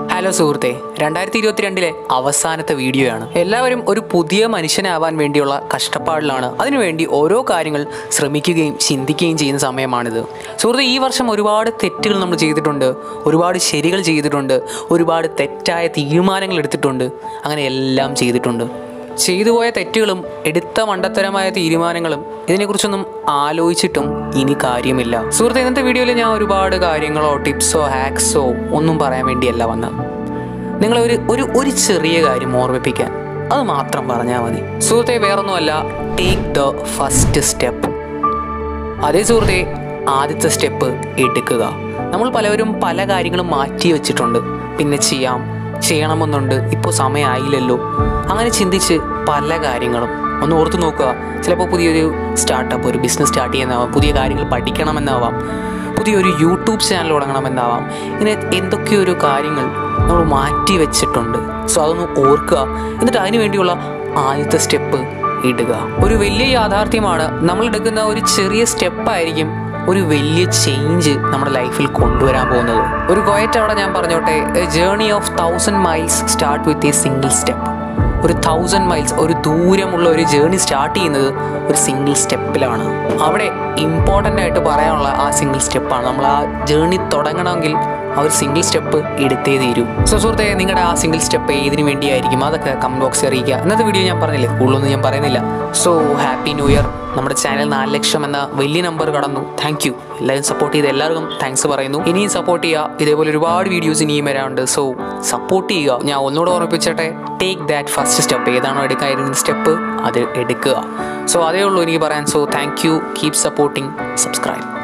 hello സുഹൃത്തെ രണ്ടായിരത്തി ഇരുപത്തിരണ്ടിലെ അവസാനത്തെ വീഡിയോയാണ് എല്ലാവരും ഒരു പുതിയ മനുഷ്യനാവാൻ വേണ്ടിയുള്ള കഷ്ടപ്പാടിലാണ് അതിനുവേണ്ടി ഓരോ കാര്യങ്ങൾ ശ്രമിക്കുകയും ചിന്തിക്കുകയും ചെയ്യുന്ന സമയമാണിത് സുഹൃത്തെ ഈ വർഷം ഒരുപാട് തെറ്റുകൾ നമ്മൾ ചെയ്തിട്ടുണ്ട് ഒരുപാട് ശരികൾ ചെയ്തിട്ടുണ്ട് ഒരുപാട് തെറ്റായ തീരുമാനങ്ങൾ എടുത്തിട്ടുണ്ട് അങ്ങനെ എല്ലാം ചെയ്തിട്ടുണ്ട് ചെയ്തു പോയ തെറ്റുകളും എടുത്ത മണ്ടത്തരമായ തീരുമാനങ്ങളും ഇതിനെക്കുറിച്ചൊന്നും ആലോചിച്ചിട്ടും ഇനി കാര്യമില്ല സുഹൃത്തെ ഇന്നത്തെ വീഡിയോയിൽ ഞാൻ ഒരുപാട് കാര്യങ്ങളോ ടിപ്സോ ഹാക്സോ ഒന്നും പറയാൻ വേണ്ടിയല്ല വന്നത് നിങ്ങളെ ഒരു ഒരു ഒരു ചെറിയ കാര്യം ഓർമ്മിപ്പിക്കാൻ അത് മാത്രം പറഞ്ഞാൽ മതി സുഹൃത്തെ വേറൊന്നുമല്ല ടേക്ക് ദ ഫസ്റ്റ് സ്റ്റെപ്പ് അതേ സുഹൃത്തെ ആദ്യത്തെ സ്റ്റെപ്പ് എടുക്കുക നമ്മൾ പലവരും പല കാര്യങ്ങളും മാറ്റി വെച്ചിട്ടുണ്ട് പിന്നെ ചെയ്യാം ചെയ്യണമെന്നുണ്ട് ഇപ്പോൾ സമയമായില്ലല്ലോ അങ്ങനെ ചിന്തിച്ച് പല കാര്യങ്ങളും ഒന്ന് ഓർത്ത് നോക്കുക ചിലപ്പോൾ പുതിയൊരു സ്റ്റാർട്ടപ്പ് ഒരു ബിസിനസ് സ്റ്റാർട്ട് ചെയ്യുന്നതാവാം പുതിയ കാര്യങ്ങൾ പഠിക്കണമെന്നാവാം പുതിയൊരു യൂട്യൂബ് ചാനൽ തുടങ്ങണമെന്നാവാം ഇങ്ങനെ എന്തൊക്കെയൊരു കാര്യങ്ങൾ നമ്മൾ മാറ്റി വെച്ചിട്ടുണ്ട് സോ അതൊന്ന് ഓർക്കുക എന്നിട്ട് അതിനു വേണ്ടിയുള്ള ആദ്യത്തെ സ്റ്റെപ്പ് ഇടുക ഒരു വലിയ യാഥാർത്ഥ്യമാണ് നമ്മൾ എടുക്കുന്ന ഒരു ചെറിയ സ്റ്റെപ്പായിരിക്കും ഒരു വലിയ ചേഞ്ച് നമ്മുടെ ലൈഫിൽ കൊണ്ടുവരാൻ പോകുന്നത് ഒരു കോയറ്റ് അവിടെ ഞാൻ പറഞ്ഞോട്ടെ a journey of thousand miles start with a single step ഒരു തൗസൻഡ് മൈൽസ് ഒരു ദൂരമുള്ള ഒരു ജേർണി സ്റ്റാർട്ട് ചെയ്യുന്നത് ഒരു സിംഗിൾ സ്റ്റെപ്പിലാണ് അവിടെ ഇമ്പോർട്ടൻ്റ് ആയിട്ട് പറയാനുള്ള ആ സിംഗിൾ സ്റ്റെപ്പാണ് നമ്മൾ ആ ജേർണി തുടങ്ങണമെങ്കിൽ ആ ഒരു സിംഗിൾ സ്റ്റെപ്പ് എടുത്തേ തീരൂ സോ സുഹൃത്തെ നിങ്ങളുടെ ആ സിംഗിൾ സ്റ്റെപ്പ് ഏതിനു വേണ്ടിയായിരിക്കും അതൊക്കെ കമന്റ് ബോക്സിൽ അറിയിക്കുക ഇന്നത്തെ വീഡിയോ ഞാൻ പറഞ്ഞില്ലേ കൂടുതലൊന്നും ഞാൻ പറയുന്നില്ല സോ ഹാപ്പി ന്യൂ ഇയർ നമ്മുടെ ചാനൽ നാല് ലക്ഷം എന്ന വലിയ നമ്പർ കടന്നു താങ്ക് യു എല്ലാവരും സപ്പോർട്ട് ചെയ്ത് എല്ലാവർക്കും താങ്ക്സ് പറയുന്നു ഇനിയും സപ്പോർട്ട് ചെയ്യുക ഇതേപോലെ ഒരുപാട് വീഡിയോസ് ഇനിയും വരാറുണ്ട് സോ സപ്പോർട്ട് ചെയ്യുക ഞാൻ ഒന്നുകൂടെ ഓർമ്മിപ്പിച്ചട്ടെ ടേക്ക് ദാറ്റ് ഫസ്റ്റ് സ്റ്റെപ്പ് ഏതാണോ എടുക്കാതിരുന്ന സ്റ്റെപ്പ് അത് എടുക്കുക സോ അതേ ഉള്ളൂ എനിക്ക് പറയാൻ so thank you keep supporting subscribe